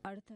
அடுத்த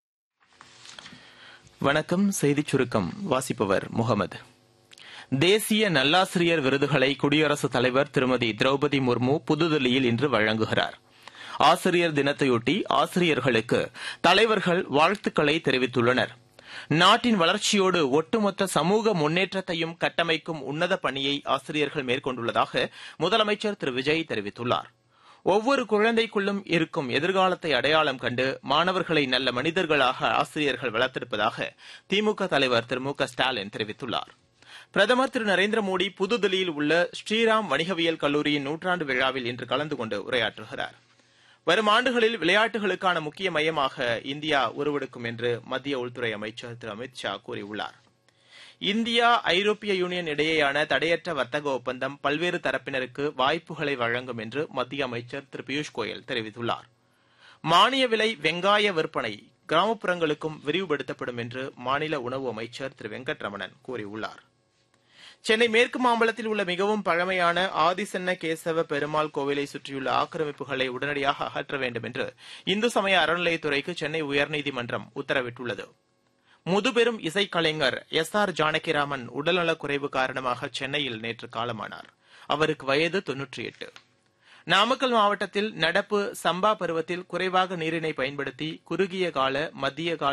வணக்கம் செய்திச் சுருக்கம் வாசிப்பவர் முகமது தேசிய நல்லாசிரியர் விருதுகளை குடியரசுத் தலைவர் திருமதி திரௌபதி முர்மு புதுதில்லியில் இன்று வழங்குகிறார் ஆசிரியர் தினத்தையொட்டி ஆசிரியர்களுக்கு தலைவர்கள் வாழ்த்துக்களை தெரிவித்துள்ளனர் நாட்டின் வளர்ச்சியோடு ஒட்டுமொத்த சமூக முன்னேற்றத்தையும் கட்டமைக்கும் உன்னத பணியை ஆசிரியர்கள் மேற்கொண்டுள்ளதாக முதலமைச்சர் திரு விஜய் தெரிவித்துள்ளார் ஒவ்வொரு குழந்தைக்குள்ளும் இருக்கும் எதிர்காலத்தை அடையாளம் கண்டு மாணவர்களை நல்ல மனிதர்களாக ஆசிரியர்கள் வளர்த்திருப்பதாக திமுக தலைவர் திரு மு க ஸ்டாலின் தெரிவித்துள்ளார் பிரதமர் திரு நரேந்திர மோடி புதுதில்லியில் உள்ள ஸ்ரீராம் வணிகவியல் கல்லூரியின் நூற்றாண்டு விழாவில் இன்று கலந்து கொண்டு உரையாற்றுகிறார் வரும் ஆண்டுகளில் விளையாட்டுகளுக்கான முக்கிய மையமாக இந்தியா உருவெடுக்கும் என்று மத்திய உள்துறை அமைச்சர் திரு அமித் ஷா கூறியுள்ளார் இந்தியா ஐரோப்பிய யூனியன் இடையேயான தடையற்ற வர்த்தக ஒப்பந்தம் பல்வேறு தரப்பினருக்கு வாய்ப்புகளை வழங்கும் என்று மத்திய அமைச்சர் திரு பியூஷ் கோயல் தெரிவித்துள்ளார் மானிய விலை வெங்காய விற்பனை கிராமப்புறங்களுக்கும் விரிவுபடுத்தப்படும் என்று மாநில உணவு அமைச்சர் திரு வெங்கட்ரமணன் கூறியுள்ளார் சென்னை மேற்கு மாம்பலத்தில் உள்ள மிகவும் பழமையான ஆதிசன்ன கேசவ பெருமாள் கோவிலை சுற்றியுள்ள ஆக்கிரமிப்புகளை உடனடியாக அகற்ற வேண்டும் என்று இந்து சமய அறநிலையத்துறைக்கு சென்னை உயர்நீதிமன்றம் உத்தரவிட்டுள்ளது முதுபெரும் இசைக்கலைஞர் எஸ் ஆர் ஜானகிராமன் உடல்நலக் குறைவு காரணமாக சென்னையில் நேற்று காலமானார் அவருக்கு வயது தொன்னூற்றி எட்டு நாமக்கல் மாவட்டத்தில் நடப்பு சம்பா பருவத்தில் குறைவாக நீரினை பயன்படுத்தி குறுகிய கால மத்திய கால